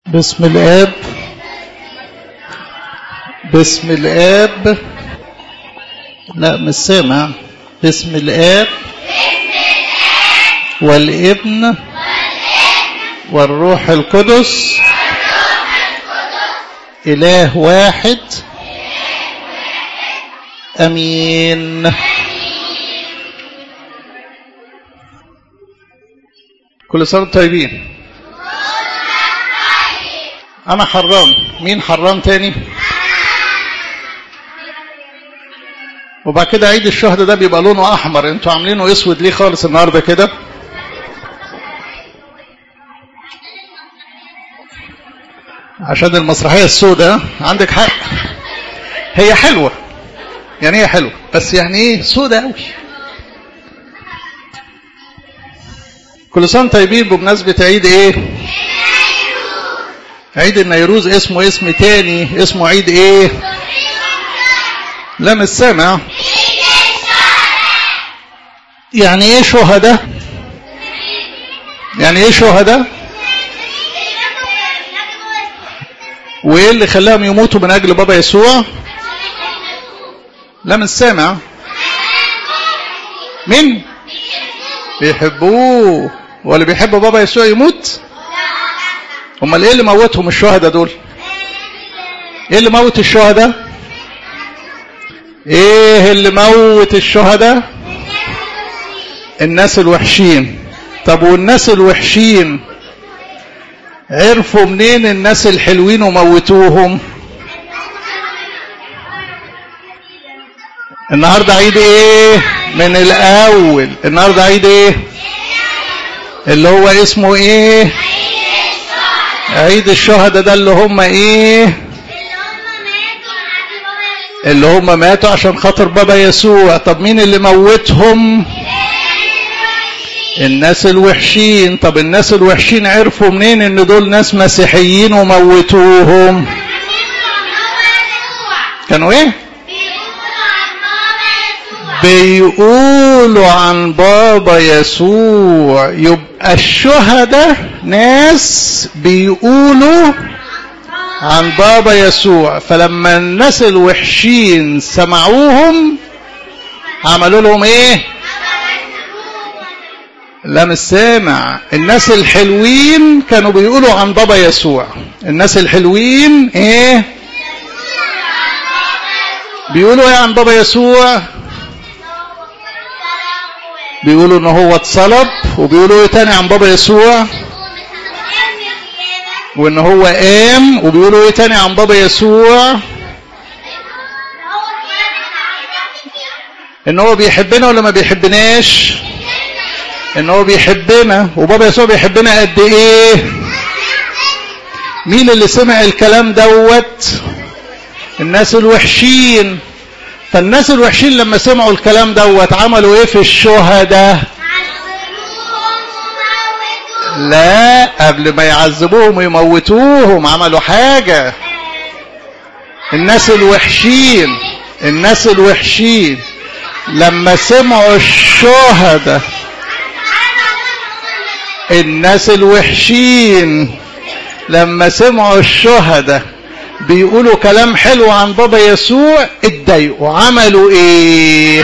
بسم الآب بسم الآب لا مش سامع بسم الآب والابن والروح القدس إله واحد أمين كل سنة وانتم طيبين أنا حرام مين حرام تاني وبعد كده عيد الشهداء ده بيبقى لونه أحمر انتوا عاملينه أسود ليه خالص النهاردة كده عشان المسرحية السوداء عندك حق هي حلوة يعني هي حلوة بس يعني ايه سوداء قوي كل سنة طيبين بمناسبة عيد ايه عيد النيروز اسمه اسم تاني اسمه عيد ايه لا مش سامع يعني ايه شهداء يعني ايه شهداء وايه اللي خلاهم يموتوا من اجل بابا يسوع لا مش سامع مين بيحبوه واللي بيحب بابا يسوع يموت امال ايه اللي موتهم الشهداء دول ايه اللي موت الشهداء ايه اللي موت الشهداء الناس الوحشين طب والناس الوحشين عرفوا منين الناس الحلوين وموتوهم النهارده عيد ايه من الاول النهارده عيد ايه اللي هو اسمه ايه عيد الشهداء ده اللي هم ايه اللي هم ماتوا عشان خاطر بابا يسوع طب مين اللي موتهم الناس الوحشين طب الناس الوحشين عرفوا منين ان دول ناس مسيحيين وموتوهم كانوا ايه بيقولوا عن بابا يسوع يبقى الشهداء ناس بيقولوا عن بابا يسوع فلما الناس الوحشين سمعوهم عملوا لهم ايه لا مش سامع الناس الحلوين كانوا بيقولوا عن بابا يسوع الناس الحلوين ايه بيقولوا ايه عن بابا يسوع بيقولوا ان هو اتصلب وبيقولوا ايه تاني عن بابا يسوع وان هو قام وبيقولوا ايه تاني عن بابا يسوع ان هو بيحبنا ولا ما بيحبناش ان هو بيحبنا وبابا يسوع بيحبنا قد ايه مين اللي سمع الكلام دوت الناس الوحشين فالناس الوحشين لما سمعوا الكلام دوت عملوا ايه في الشهداء لا قبل ما يعذبوهم ويموتوهم عملوا حاجة الناس الوحشين الناس الوحشين لما سمعوا الشهداء الناس الوحشين لما سمعوا الشهداء بيقولوا كلام حلو عن بابا يسوع اتضايقوا عملوا ايه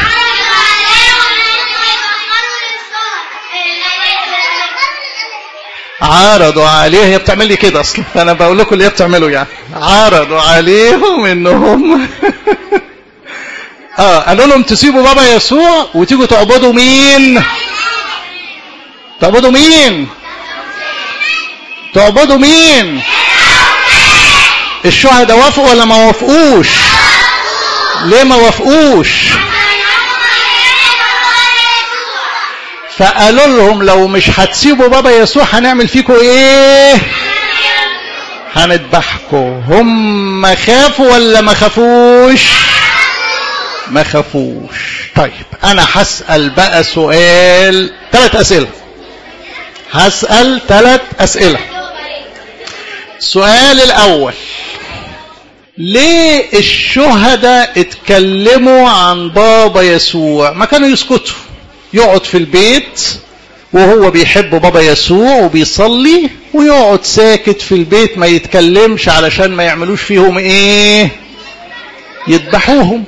عارضوا عليه هي بتعمل لي كده اصلا انا بقول لكم اللي هي بتعمله يعني عرضوا عليهم انهم اه قالوا لهم تسيبوا بابا يسوع وتيجوا تعبدوا مين تعبدوا مين تعبدوا مين الشهداء وافقوا ولا ما وافقوش ليه ما وافقوش فقالوا لهم لو مش هتسيبوا بابا يسوع هنعمل فيكم ايه هنذبحكم هم خافوا ولا ما خافوش ما خافوش طيب انا هسأل بقى سؤال ثلاث اسئلة هسأل ثلاث اسئلة السؤال الاول ليه الشهداء اتكلموا عن بابا يسوع ما كانوا يسكتوا يقعد في البيت وهو بيحب بابا يسوع وبيصلي ويقعد ساكت في البيت ما يتكلمش علشان ما يعملوش فيهم ايه يذبحوهم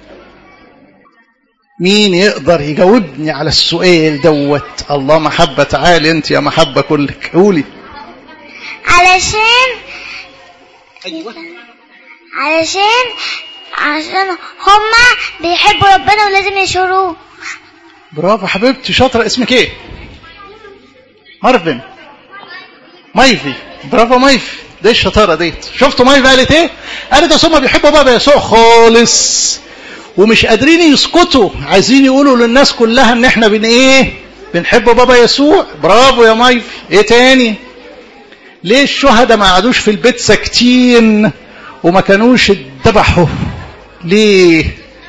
مين يقدر يجاوبني على السؤال دوت الله محبة تعالي انت يا محبة كلك قولي علشان ايوه علشان عشان هما بيحبوا ربنا ولازم يشوروه برافو حبيبتي شاطرة اسمك ايه مارفن مايفي برافو مايفي دي الشطارة ديت شفتوا مايفي قالت ايه قالت اصل هما بيحبوا بابا يسوع خالص ومش قادرين يسكتوا عايزين يقولوا للناس كلها ان احنا بن ايه بنحب بابا يسوع برافو يا مايفي ايه تاني ليه الشهداء ما قعدوش في البيت ساكتين وما كانوش اتذبحوا ليه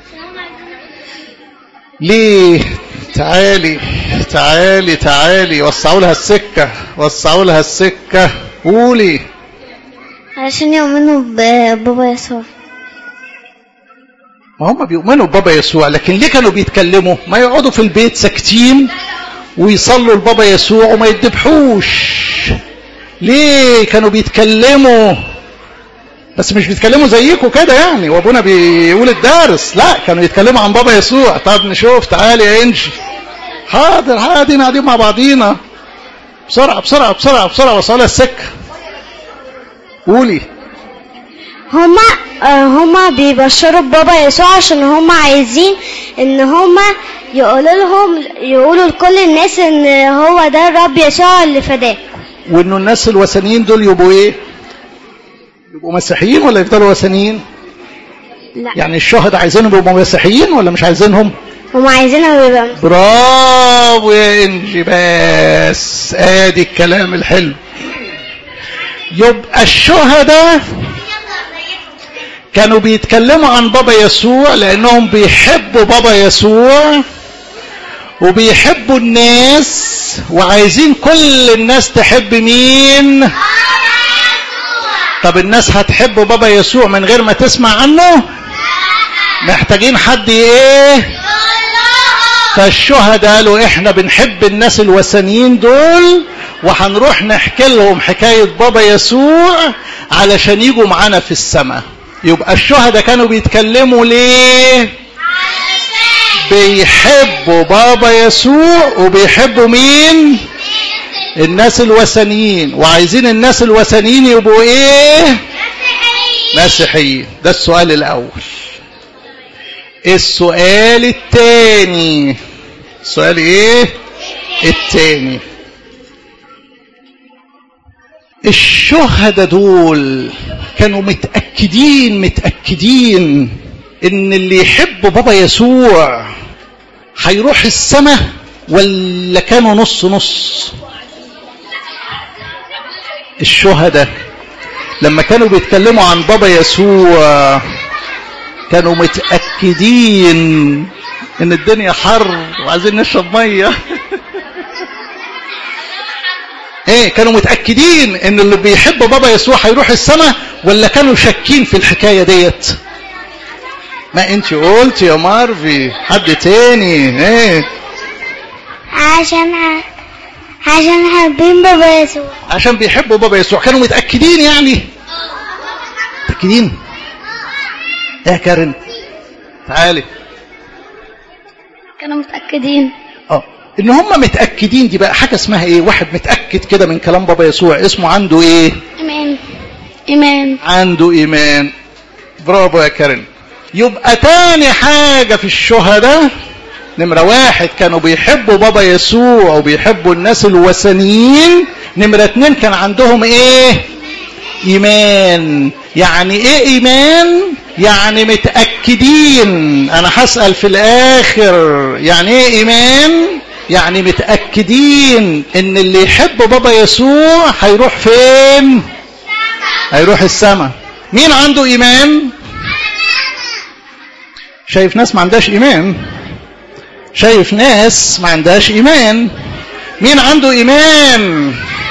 ليه تعالي تعالي تعالي وسعوا لها السكة وسعوا لها السكة قولي علشان يؤمنوا ببابا يسوع ما هم بيؤمنوا ببابا يسوع لكن ليه كانوا بيتكلموا ما يقعدوا في البيت ساكتين ويصلوا لبابا يسوع وما يذبحوش ليه كانوا بيتكلموا بس مش بيتكلموا زيكم كده يعني وابونا بيقول الدارس لا كانوا يتكلموا عن بابا يسوع طب نشوف تعالي يا انجي حاضر قاعدين قاعدين مع بعضينا بسرعه بسرعه بسرعه بسرعه وصلها السكه قولي هما آه هما بيبشروا ببابا يسوع عشان هما عايزين ان هما يقولوا لهم يقولوا لكل الناس ان هو ده الرب يسوع اللي فداه وانه الناس الوثنيين دول يبقوا ايه يبقوا مسيحيين ولا يفضلوا وثنيين لا يعني الشهداء عايزينهم يبقوا مسيحيين ولا مش عايزينهم هما عايزينها يبقى برافو يا انجي بس ادي الكلام الحلو يبقى الشهداء كانوا بيتكلموا عن بابا يسوع لانهم بيحبوا بابا يسوع وبيحبوا الناس وعايزين كل الناس تحب مين طب الناس هتحب بابا يسوع من غير ما تسمع عنه محتاجين حد ايه فالشهداء قالوا احنا بنحب الناس الوثنيين دول وهنروح نحكي لهم حكاية بابا يسوع علشان يجوا معانا في السماء يبقى الشهداء كانوا بيتكلموا ليه بيحبوا بابا يسوع وبيحبوا مين الناس الوثنيين وعايزين الناس الوثنيين يبقوا ايه مسيحيين ده السؤال الاول السؤال الثاني السؤال ايه الثاني الشهداء دول كانوا متأكدين متأكدين ان اللي يحب بابا يسوع هيروح السماء ولا كانوا نص نص الشهداء لما كانوا بيتكلموا عن بابا يسوع كانوا متأكدين ان الدنيا حر وعايزين نشرب ميه ايه كانوا متأكدين ان اللي بيحب بابا يسوع هيروح السماء ولا كانوا شاكين في الحكاية ديت ما انت قلت يا مارفي حد تاني ايه عشان عشان حابين بابا يسوع عشان بيحبوا بابا يسوع كانوا متأكدين يعني متأكدين ايه يا كارن تعالي كانوا متأكدين اه ان هم متأكدين دي بقى حاجة اسمها ايه واحد متأكد كده من كلام بابا يسوع اسمه عنده ايه إيمان إيمان عنده ايمان برافو يا كارن يبقى تاني حاجة في الشهداء نمرة واحد كانوا بيحبوا بابا يسوع وبيحبوا الناس الوثنيين نمرة اتنين كان عندهم ايه ايمان يعني ايه ايمان يعني متأكدين انا هسأل في الاخر يعني ايه ايمان يعني متأكدين ان اللي يحب بابا يسوع هيروح فين هيروح السماء مين عنده ايمان شايف ناس ما عندهاش ايمان شايف ناس ما عندهاش ايمان مين عنده ايمان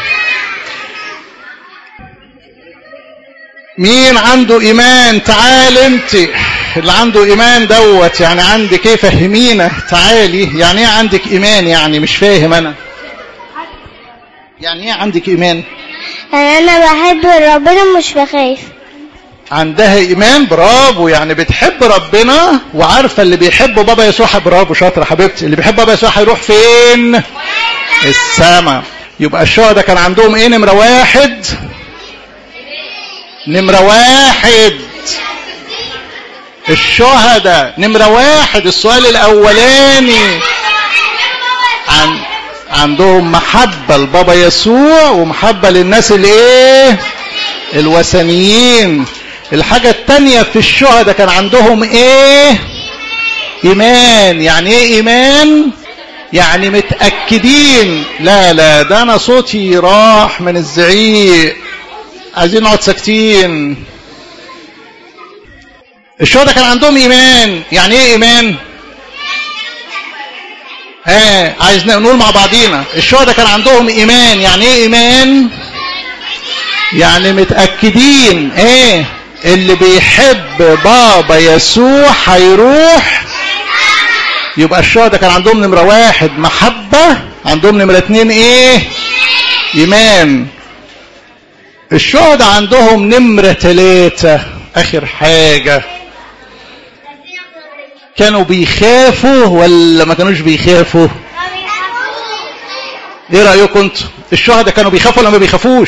مين عنده ايمان تعال انت اللي عنده ايمان دوت يعني عندك ايه فهمينا تعالي يعني ايه عندك ايمان يعني مش فاهم انا يعني ايه عندك ايمان يعني انا بحب ربنا مش بخاف عندها ايمان برافو يعني بتحب ربنا وعارفه اللي بيحب بابا يسوع برافو شاطره حبيبتي اللي بيحب بابا يسوع هيروح فين السماء يبقى الشهداء كان عندهم ايه نمره واحد نمره واحد الشهداء نمره واحد السؤال الاولاني عن عندهم محبة لبابا يسوع ومحبة للناس الايه الوثنيين الحاجة التانية في الشهداء كان عندهم ايه ايمان يعني ايه ايمان يعني متأكدين لا لا ده انا صوتي راح من الزعيق عايزين نقعد ساكتين الشهداء كان عندهم ايمان يعني ايه ايمان ها عايز نقول مع بعضينا الشهداء كان عندهم ايمان يعني ايه ايمان يعني متاكدين ايه اللي بيحب بابا يسوع هيروح يبقى الشهداء كان عندهم نمره واحد محبه عندهم نمره اتنين ايه ايمان الشهداء عندهم نمره ثلاثه اخر حاجه كانوا بيخافوا ولا ما كانوش بيخافوا ايه رايكم انتوا الشهداء كانوا بيخافوا ولا ما بيخافوش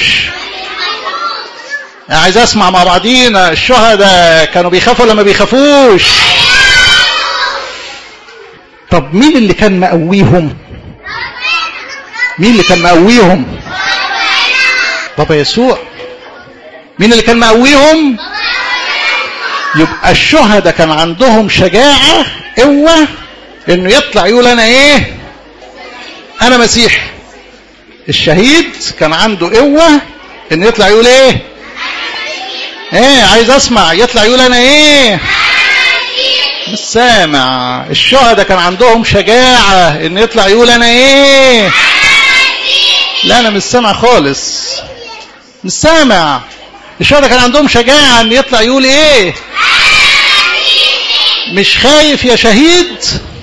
أنا عايز اسمع مع بعضينا الشهداء كانوا بيخافوا ولا ما بيخافوش طب مين اللي كان مقويهم مين اللي كان مقويهم بابا يسوع مين اللي كان مقويهم يبقى الشهداء كان عندهم شجاعة قوة انه يطلع يقول انا ايه انا مسيح الشهيد كان عنده قوة انه يطلع يقول ايه ايه عايز اسمع يطلع يقول انا ايه مش سامع الشهداء كان عندهم شجاعة انه يطلع يقول انا ايه لا انا مش سامع خالص مش سامع الشهداء كان عندهم شجاعة ان يطلع يقول ايه مش خايف يا شهيد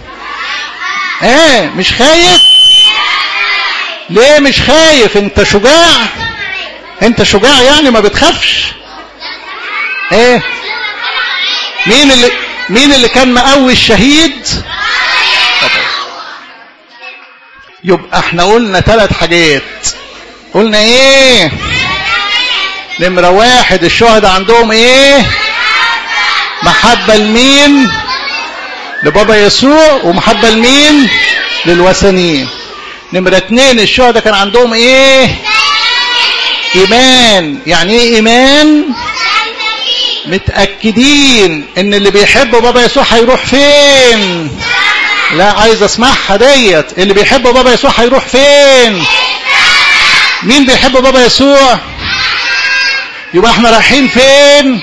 ايه مش خايف ليه مش خايف انت شجاع انت شجاع يعني ما بتخافش ايه مين اللي مين اللي كان مقوي الشهيد يبقى احنا قلنا ثلاث حاجات قلنا ايه نمرة واحد الشهداء عندهم ايه محبة لمين لبابا يسوع ومحبة لمين للوثنيين نمرة اتنين الشهداء كان عندهم ايه ايمان يعني ايه ايمان متأكدين ان اللي بيحب بابا يسوع هيروح فين لا عايز اسمعها ديت اللي بيحب بابا يسوع هيروح فين مين بيحب بابا يسوع يبقى احنا رايحين فين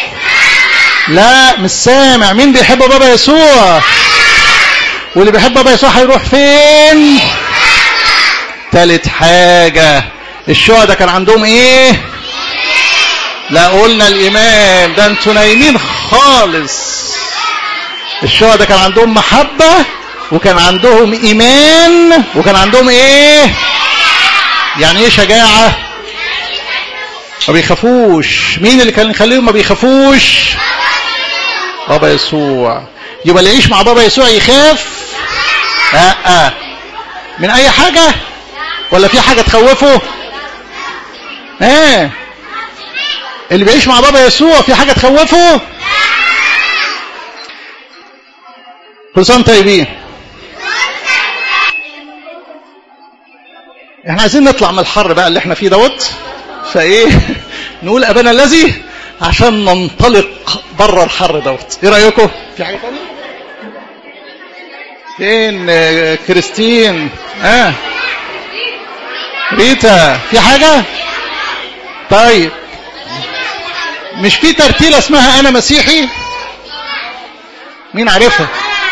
لا مش سامع مين بيحب بابا يسوع واللي بيحب بابا يسوع هيروح فين تالت حاجة الشهداء كان عندهم ايه لا قلنا الايمان ده انتوا نايمين خالص الشهداء كان عندهم محبة وكان عندهم ايمان وكان عندهم ايه يعني ايه شجاعة ما بيخافوش مين اللي كان يخليهم ما بيخافوش بابا يسوع يبقى اللي يعيش مع بابا يسوع يخاف لا آه. من اي حاجة ولا في حاجة تخوفه ايه اللي بيعيش مع بابا يسوع في حاجة تخوفه كل سنة طيبين احنا عايزين نطلع من الحر بقى اللي احنا فيه دوت فايه نقول ابانا الذي عشان ننطلق بره الحر دوت ايه رايكم في حاجه ثانيه فين آه، كريستين اه ريتا في حاجه طيب مش في ترتيله اسمها انا مسيحي مين عارفها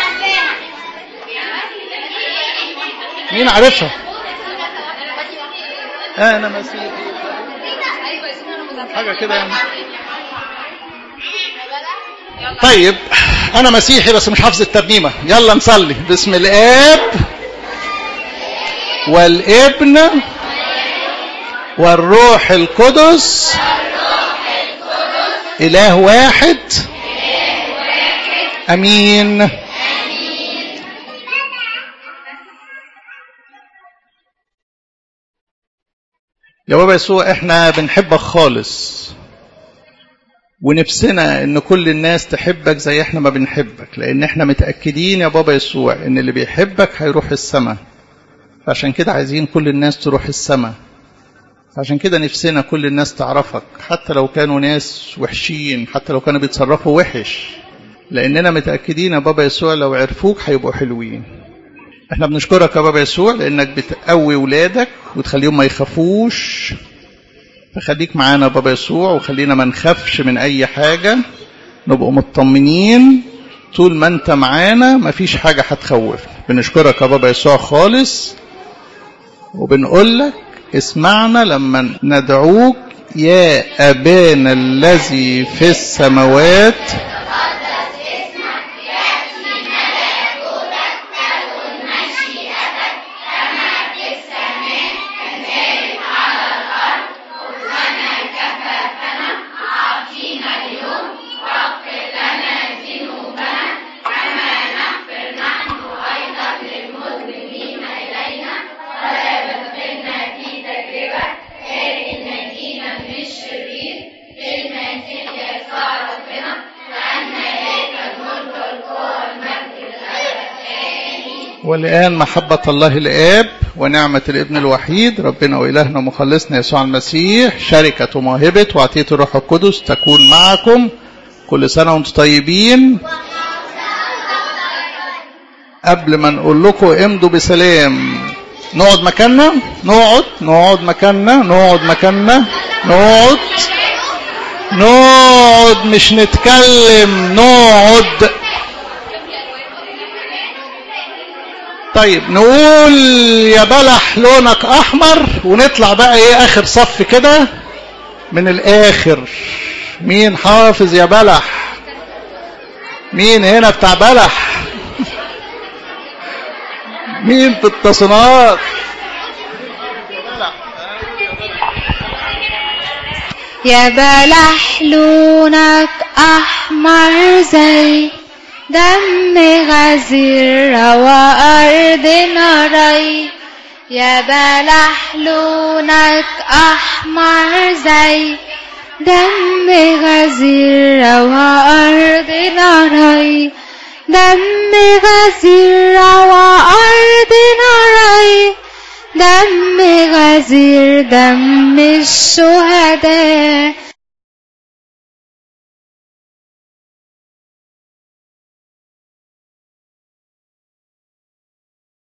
مين عارفها انا مسيحي حاجه كده يعني طيب انا مسيحي بس مش حافظ الترنيمه يلا نصلي باسم الاب والابن والروح القدس إله واحد أمين يا بابا يسوع احنا بنحبك خالص ونفسنا ان كل الناس تحبك زي احنا ما بنحبك لان احنا متأكدين يا بابا يسوع ان اللي بيحبك هيروح السماء فعشان كده عايزين كل الناس تروح السماء عشان كده نفسنا كل الناس تعرفك حتى لو كانوا ناس وحشين حتى لو كانوا بيتصرفوا وحش لاننا متأكدين يا بابا يسوع لو عرفوك هيبقوا حلوين احنا بنشكرك يا بابا يسوع لانك بتقوي ولادك وتخليهم ما يخافوش فخليك معانا يا بابا يسوع وخلينا ما نخافش من اي حاجة نبقوا مطمنين طول ما انت معانا مفيش حاجة هتخوفنا بنشكرك يا بابا يسوع خالص وبنقول لك اسمعنا لما ندعوك يا أبانا الذي في السماوات والآن محبة الله الآب ونعمة الابن الوحيد ربنا وإلهنا مخلصنا يسوع المسيح شركة وموهبة وعطية الروح القدس تكون معكم كل سنة وانتم طيبين قبل ما نقول لكم امضوا بسلام نقعد مكاننا نقعد نقعد مكاننا نقعد مكاننا نقعد نقعد مش نتكلم نقعد طيب نقول يا بلح لونك احمر ونطلع بقى ايه اخر صف كده من الاخر مين حافظ يا بلح مين هنا بتاع بلح مين في التصنيفات يا بلح لونك أحمر زي دم غزير وأرضنا ري يا بلح لونك أحمر زي دم غزير وأرضنا ري دم غزير وأرضنا ري دم غزير دم الشهداء